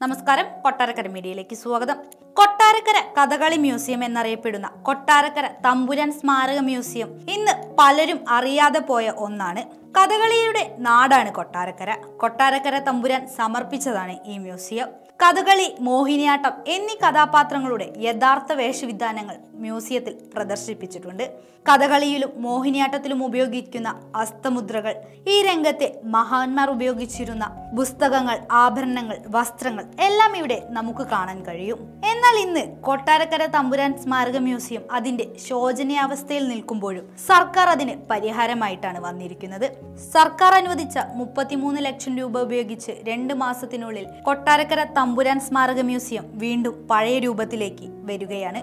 നമസ്കാരം കൊട്ടാരക്കര മീഡിയയിലേക്ക് സ്വാഗതം കൊട്ടാരക്കര കഥകളി മ്യൂസിയം എന്നറിയപ്പെടുന്ന കൊട്ടാരക്കര തമ്പുരാൻ സ്മാരക മ്യൂസിയം ഇന്ന് പലരും അറിയാതെ പോയ ഒന്നാണ് കഥകളിയുടെ നാടാണ് കൊട്ടാരക്കര കൊട്ടാരക്കര തമ്പുരാൻ സമർപ്പിച്ചതാണ് ഈ മ്യൂസിയം കഥകളി മോഹിനിയാട്ടം എന്നീ കഥാപാത്രങ്ങളുടെ യഥാർത്ഥ വേഷവിധാനങ്ങൾ മ്യൂസിയത്തിൽ പ്രദർശിപ്പിച്ചിട്ടുണ്ട് കഥകളിയിലും മോഹിനിയാട്ടത്തിലും ഉപയോഗിക്കുന്ന അസ്തമുദ്രകൾ ഈ രംഗത്തെ മഹാന്മാർ ഉപയോഗിച്ചിരുന്ന പുസ്തകങ്ങൾ ആഭരണങ്ങൾ വസ്ത്രങ്ങൾ എല്ലാം ഇവിടെ നമുക്ക് കാണാൻ കഴിയും എന്നാൽ ഇന്ന് കൊട്ടാരക്കര തമ്പുരാൻ സ്മാരക മ്യൂസിയം അതിന്റെ ശോചനീയാവസ്ഥയിൽ നിൽക്കുമ്പോഴും സർക്കാർ അതിന് പരിഹാരമായിട്ടാണ് വന്നിരിക്കുന്നത് സർക്കാർ അനുവദിച്ച മുപ്പത്തിമൂന്ന് ലക്ഷം രൂപ ഉപയോഗിച്ച് രണ്ട് മാസത്തിനുള്ളിൽ കൊട്ടാരക്കര തമ്പുരാൻ സ്മാരക മ്യൂസിയം വീണ്ടും പഴയ രൂപത്തിലേക്ക് വരികയാണ്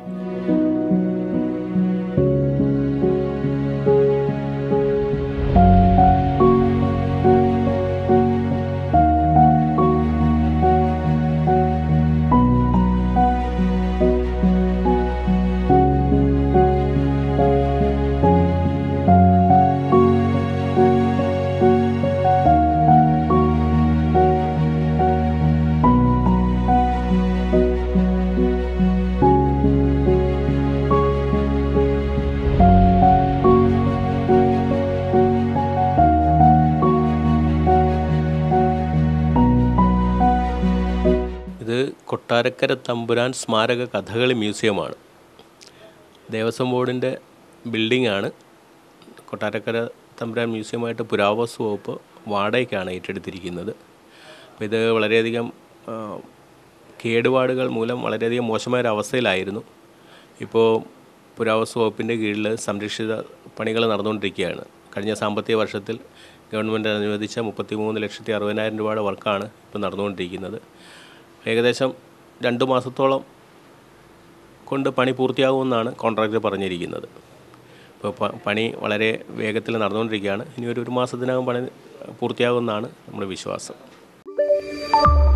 ഇത് കൊട്ടാരക്കര തമ്പുരാൻ സ്മാരക കഥകളി മ്യൂസിയമാണ് ദേവസ്വം ബോർഡിൻ്റെ ബിൽഡിംഗാണ് കൊട്ടാരക്കര തമ്പുരാൻ മ്യൂസിയമായിട്ട് പുരാവസ്തു വകുപ്പ് വാടകയ്ക്കാണ് ഏറ്റെടുത്തിരിക്കുന്നത് അപ്പോൾ ഇത് വളരെയധികം ആ, കേടുപാടുകൾ മൂലം വളരെയധികം മോശമായ ഒരു അവസ്ഥയിലായിരുന്നു ഇപ്പോൾ പുരാവസ്തു വകുപ്പിൻ്റെ കീഴിൽ സംരക്ഷിത പണികൾ നടന്നുകൊണ്ടിരിക്കുകയാണ് കഴിഞ്ഞ സാമ്പത്തിക വർഷത്തിൽ ഗവൺമെൻറ് അനുവദിച്ച മുപ്പത്തി മൂന്ന് ലക്ഷത്തി അറുപതിനായിരം രൂപയുടെ വർക്കാണ് ഇപ്പോൾ നടന്നുകൊണ്ടിരിക്കുന്നത് ഏകദേശം രണ്ട് മാസത്തോളം കൊണ്ട് പണി പൂർത്തിയാകുമെന്നാണ് കോൺട്രാക്ടർ പറഞ്ഞിരിക്കുന്നത് ഇപ്പോൾ പ- പണി വളരെ വേഗത്തിൽ നടന്നുകൊണ്ടിരിക്കുകയാണ് ഇനി ഒരു ഒരു മാസത്തിനകം പണി പൂർത്തിയാകുമെന്നാണ് നമ്മുടെ വിശ്വാസം